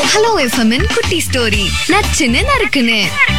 Hello எஃப்எம்மின் குட்டி story நச்சுன்னு நறுக்குன்னு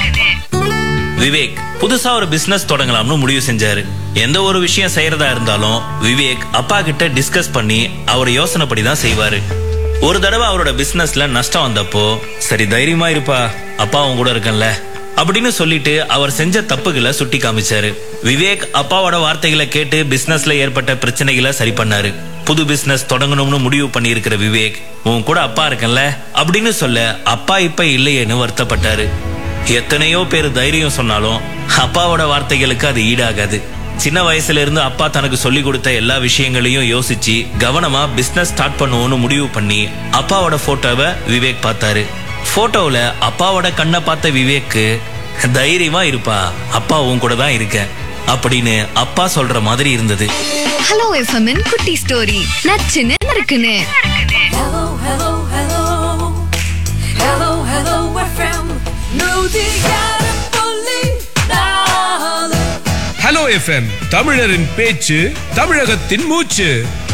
விவேக் புதுசா ஒரு பிசினஸ் தொடங்கலாம்னு முடிவு செஞ்சாரு எந்த ஒரு விஷயம் செய்யறதா இருந்தாலும் விவேக் அப்பா கிட்ட டிஸ்கஸ் பண்ணி அவர் யோசனைப்படி தான் செய்வாரு ஒரு தடவை அவரோட பிசினஸ்ல நஷ்டம் வந்தப்போ சரி தைரியமா இருப்பா அப்பா உன் கூட இருக்கேன்ல அப்படின்னு சொல்லிட்டு அவர் செஞ்ச தப்புகளை சுட்டி காமிச்சாரு விவேக் அப்பாவோட வார்த்தைகளை கேட்டு பிசினஸ்ல ஏற்பட்ட பிரச்சனைகளை சரி பண்ணாரு புது பிசினஸ் தொடங்கணும்னு முடிவு பண்ணி இருக்கிற விவேக் உன் கூட அப்பா இருக்கேன்ல அப்படின்னு சொல்ல அப்பா இப்ப இல்லையேன்னு வருத்தப்பட்டாரு எத்தனையோ பேர் தைரியம் சொன்னாலும் அப்பாவோட வார்த்தைகளுக்கு அது ஈடாகாது சின்ன வயசுல இருந்து அப்பா தனக்கு சொல்லி கொடுத்த எல்லா விஷயங்களையும் யோசிச்சு கவனமா பிசினஸ் ஸ்டார்ட் பண்ணுவோம்னு முடிவு பண்ணி அப்பாவோட போட்டோவை விவேக் பார்த்தாரு போட்டோவுல அப்பாவோட கண்ணை பார்த்த விவேக்கு தைரியமா இருப்பா அப்பா உன் கூட தான் இருக்கேன் அப்படின்னு அப்பா சொல்ற மாதிரி இருந்தது ஹலோ எஃப்எம்மின் குட்டி ஸ்டோரி நச்சுன்னு நறுக்குன்னு Hello, hello, hello. Hello, hello, FM. நூத்தியாறு புள்ளி நாலு. ஹலோ எஃப்எம் தமிழரின் பேச்சு தமிழகத்தின் மூச்சு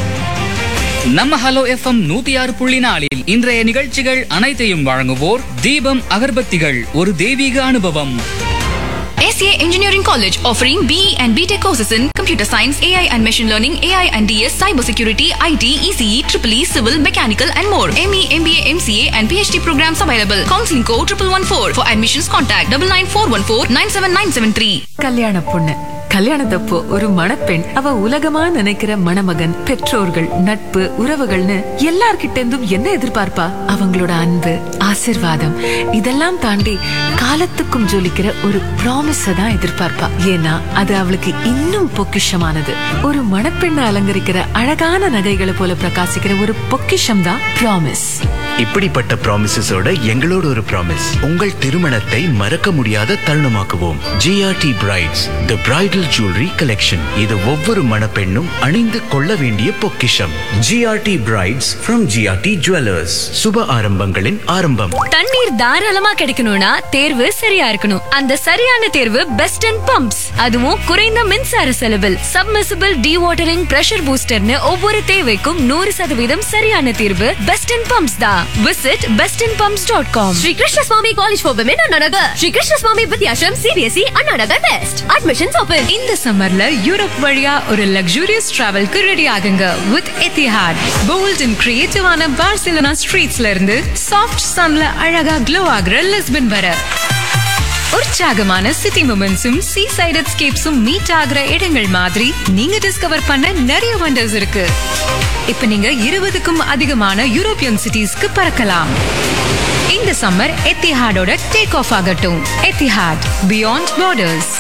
நம்ம ஹலோ எஃப்எம் நூத்தி ஆறு புள்ளி நாலில் இன்றைய நிகழ்ச்சிகள் அனைத்தையும் வழங்குவோர் தீபம் அகர்பத்திகள் ஒரு தெய்வீக அனுபவம் SCA Engineering College offering BE and BTech courses in computer science, AI and machine learning, AI and DS, cybersecurity, IT, ECE, EEE, civil, mechanical and more. ME, MBA, MCA and PhD programs available. Counseling code 1114. For admissions contact 99414 97973. கல்யாண பொண்ணு கல்யாணத்தப்போ ஒரு மணப்பெண் அவ உலகமா நினைக்கிற மணமகன் பெற்றோர்கள் நட்பு உறவுகள்னு எல்லார்கிட்ட இருந்தும் என்ன எதிர்பார்ப்பா அவங்களோட அன்பு ஆசிர்வாதம் இதெல்லாம் தாண்டி காலத்துக்கும் ஜொலிக்கிற ஒரு ப்ராமிஸ தான் எதிர்பார்ப்பா ஏன்னா அது அவளுக்கு இன்னும் பொக்கிஷமானது ஒரு மணப்பெண்ணை அலங்கரிக்கிற அழகான நகைகளை போல பிரகாசிக்கிற ஒரு பொக்கிஷம் தான் ப்ராமிஸ் இப்படிப்பட்ட ப்ராமிசஸோட எங்களோட ஒரு ப்ராமிஸ் உங்கள் திருமணத்தை மறக்க முடியாத தருணமாக்குவோம் GRT brides the bridal jewellery collection இது ஒவ்வொரு மணப்பெண்ணும் அணிந்து கொள்ள வேண்டிய பொக்கிஷம் GRT brides from GRT jewellers சுப ஆரம்பங்களின் ஆரம்பம் தண்ணீர் தாராளமா கிடைக்கணும்னா தேர்வு சரியா இருக்கணும் அந்த சரியான தேர்வு பெஸ்ட் அண்ட் பம்ப்ஸ் அதுவும் குறைந்த மின்சார செலவில் சப்மர்சிபிள் வாட்டரிங் பிரஷர் பூஸ்டர்னு ஒவ்வொரு தேவைக்கும் நூறு சதவீதம் சரியான தீர்வு பெஸ்ட் அண்ட் பம்ப்ஸ் தான் visit best and pumps dot com Sri Krishna Swamy college for women Anna Nagar Sri Krishna Swamy Vidyashram CBSE Anna Nagar west admissions open இந்த சம்மர்ல யூரோப் வழியா ஒரு லக்ஸூரியஸ் டிராவல்க்கு ரெடி ஆகுங்க வித் எத்திஹாட் போல்ட் அண்ட் கிரியேட்டிவான பார்சிலோனா ஸ்ட்ரீட்ஸ்ல இருந்து சாஃப்ட் சன்ல அழகா க்ளோ ஆகுற லிஸ்பன் வர உற்சாகமான சிட்டி மூமெண்ட்ஸும் சீ சைட் எஸ்கேப்ஸும் மீட் ஆகுற இடங்கள் மாதிரி நீங்க டிஸ்கவர் பண்ண நிறைய வண்டர்ஸ் இருக்கு இப்ப நீங்க இருபதுக்கும் அதிகமான யூரோப்பியன் சிட்டிஸ்க்கு பறக்கலாம் இந்த சம்மர் எத்திஹாடோட டேக் ஆஃப் ஆகட்டும் எத்திஹாட் பியாண்ட் பார்டர்ஸ்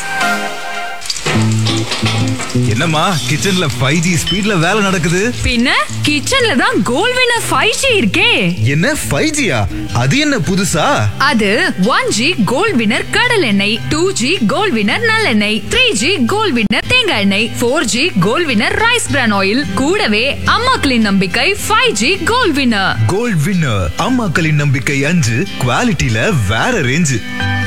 என்னம்மா கிச்சன்ல ஃபைவ் ஜி ஸ்பீட்ல வேலை நடக்குது பின்ன கிச்சன்ல தான் கோல் வினர் ஃபைவ் ஜி இருக்கே என்ன ஃபைவ் ஜியா அது என்ன புதுசா அது ஒன் ஜி கோல்ட் வினர் கடல் எண்ணெய் டூ ஜி கோல்ட் வினர் நல்லெண்ணெய் த்ரீ ஜி கோல்ட் வினர் தேங்காய் எண்ணெய் four G gold winner rice bran oil கூடவே அம்மாக்களின் நம்பிக்கை five G gold winner gold winner அம்மாக்களின் நம்பிக்கை அஞ்சு குவாலிட்டியில வேற ரேஞ்சு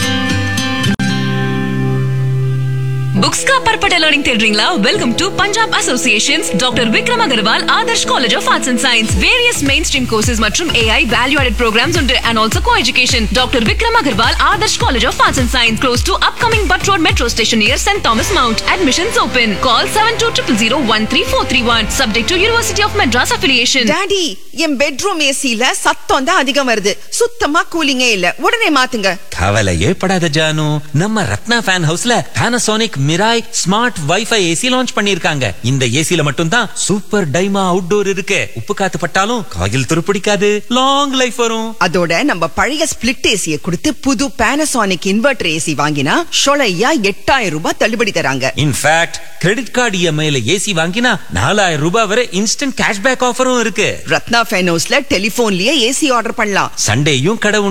Books का पर्पट learning தேடுறீங்களா welcome to Punjab associations doctor Vikram Agarwal Adarsh college of arts and science various mainstream courses மற்றும் ஏஐ வேல்யூ ஆடட் ப்ரோக்ராம்ஸ் உண்டு and also co education doctor Vikram Agarwal Adarsh college of arts and science close to upcoming but road metro station near saint Thomas mount admissions open call seven two triple zero one three four three one subject to university of Madras affiliation daddy என் bedroom ஏசில சத்தம் தான் அதிகம் வருது சுத்தமா கூலிங்கே இல்ல உடனே மாத்துங்க கவலையே படாத ஜானு நம்ம ரத்னா ஃபேன் ஹவுஸ்ல Panasonic Miraie smart WiFi AC launch பண்ணிருக்காங்க இந்த ஏசில மட்டும் தான் சூப்பர் டைமா அவுட்டோர் இருக்கு உப்பு காத்து பட்டாலும் காயில் துருப்பிடிக்காது லாங் லைஃப் வரும் அதோட நம்ம பழைய ஸ்பிளிட் ஏசிய கொடுத்து புது Panasonic இன்வெர்டர் ஏசி வாங்கினா ஷொலையா எட்டாயிரம் ரூபாய் தள்ளுபடி தராங்க இன்ஃபேக்ட் கிரெடிட் கார்டு இஎம்ஐல ஏசி வாங்கினா நாலாயிரம் ரூபாய் வரை இன்ஸ்டன்ட் கேஷ்பேக் ஆஃபரும் இருக்கு ரத்னா ஃபேன் ஹவுஸ்ல டெலிபோன்லயே ஏசி ஆர்டர் பண்ணலாம் சண்டேயும் கடை